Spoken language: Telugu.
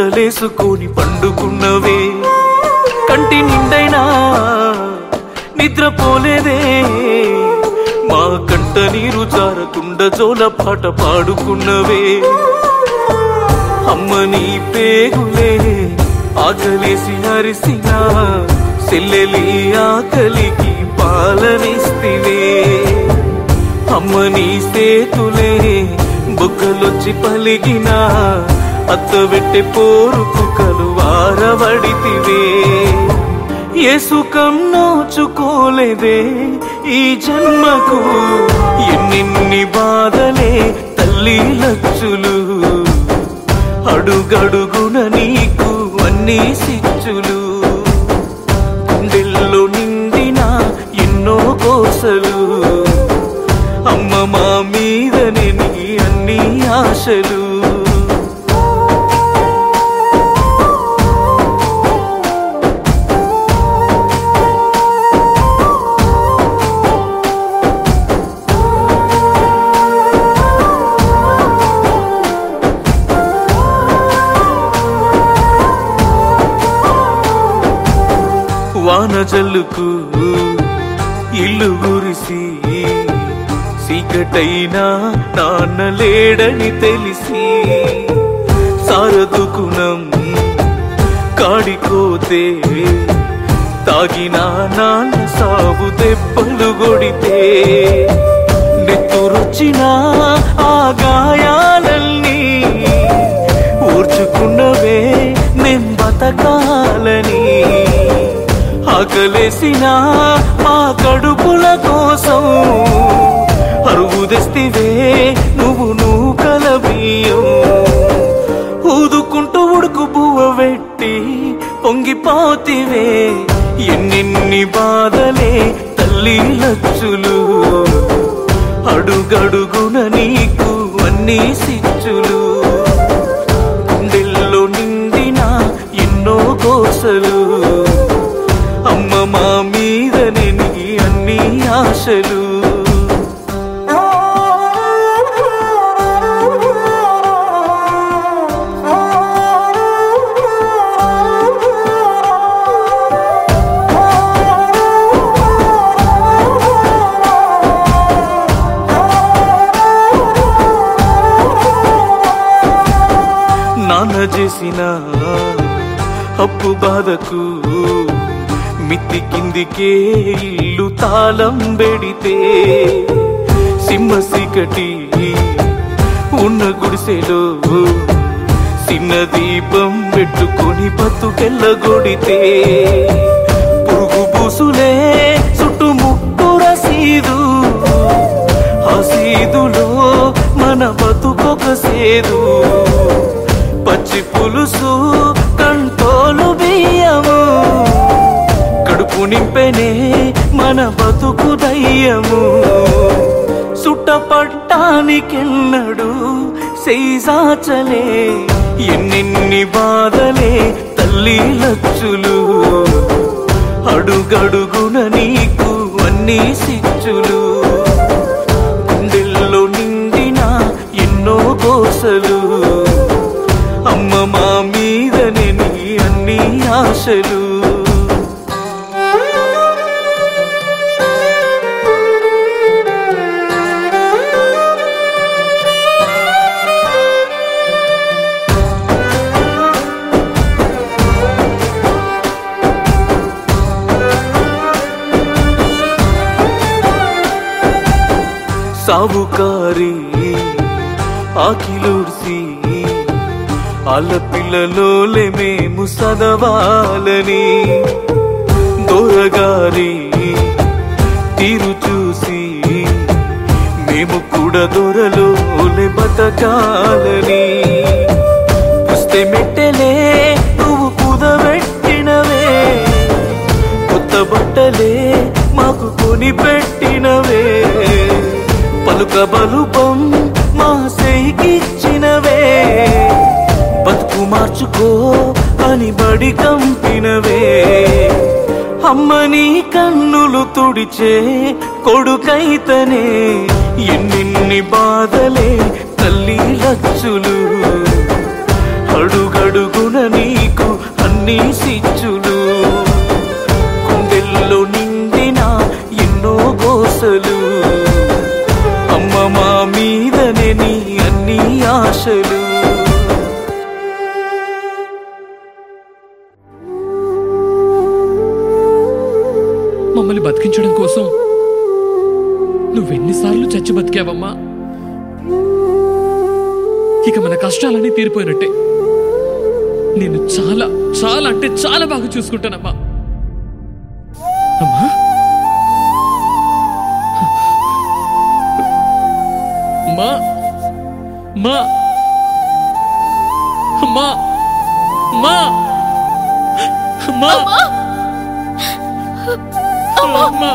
రెక్కలేసుకొని పండుకున్నవే కంటి నిండైనా నిద్రపోలేదే మా కంట నీరు జారకుండా జోల పాట పాడుకున్నవే అమ్మ నీ పేగులే ఆకలేసి అరిసిన సెల్లెలి ఆకలికి పాలనిస్తివే అమ్మ నీ సేతులే బొగ్గలొచ్చి పలిగిన అత్తబెట్టె పోరుకు కలువారవడితివే ఏ సుఖం నోచుకోలేదే ఈ జన్మకు ఎన్నెన్ని బాధలే తల్లి లచ్చులు అడుగడుగున నీకు అన్ని సిచ్చులు గుండెల్లో నిండిన ఎన్నో కోసలు అమ్మ మా మీదనే నీ అన్ని ఆశలు వాన జల్లుకు ఇల్లు గురిసి సీకటైనా నాన్న లేడని తెలిసి సారదుకునం కాడికోతే తాగిన నాన్న సాగు దెబ్బలు కొడితే నెత్తురొచ్చిన ఆ గాయాలన్నీ ఊర్చుకున్నవే నేం బతకాలని ఆకలేసిన మా కడుపుల కోసం అరుగు తెస్తివే నువ్వు నూకల బియ్యం ఊదుకుంటూ ఉడుకు బువ్వ పెట్టి పొంగిపోతివే ఎన్నెన్ని బాధలే తల్లి లచ్చులు అడుగడుగున నీకు అన్ని సిచ్చులు గుండెల్లో నిండిన ఎన్నో కోసలు అమ్మ మా మీదనే నీ అన్ని ఆశలు నాన్న చేసిన అప్పు బాధకు మిత్తి కిందికే ఇల్లు తాళం పెడితే సింహ సికటి ఉన్న గుడిసెలో చిన్న దీపం పెట్టుకొని బతుకెళ్ళగొడితే పురుగు పూసులే చుట్టుముట్టు రసీదు ఆ సీదులో మన బతుకొక సేదు పచ్చి పులుసు కంటోలు బియ్యము కడుపు నింపెనే మన బతుకు దయ్యము సుట్టపట్టానికెన్నడు సైజాచలే ఎన్నెన్ని బాధలే తల్లి లచ్చులు అడుగడుగున నీకు అన్ని సిచ్చులు గుండెల్లో నిండిన ఎన్నో కోసలు అమ్మ మా మీదనే నీ అన్ని ఆశలు సావుకారి ఆకిలూర్సి ఆళ్ళ పిల్లలోలే మేము చదవాలని దొరగారి తీరు చూసి మేము కూడా దొరలోలే బతకాలని పుస్తే మెట్టెలే నువ్వు కుదబెట్టినవే కొత్త బట్టలే మాకు కొని పెట్టినవే పలుక బలుపం మా సేకిచ్చినవే బతుకు మార్చుకో అని బడి కంపినవే అమ్మ నీ కన్నులు తుడిచే కొడుకైతనే ఎన్నెన్ని బాధలే తల్లి లచ్చులు అడుగడుగున నీకు అన్ని సిచ్చులు గుండెల్లో నిండిన ఎన్నో గోసలు అమ్మ మా మీదనే నీ అన్ని ఆశలు మమ్మల్ని బతికించడం కోసం నువ్వెన్నిసార్లు చచ్చి బతికావమ్మా ఇక మన కష్టాలన్నీ తీరిపోయినట్టే నేను చాలా చాలా అంటే చాలా బాగా చూసుకుంటానమ్మా అమ్మా మా మా అమ్మా మా అమ్మా అమ్మా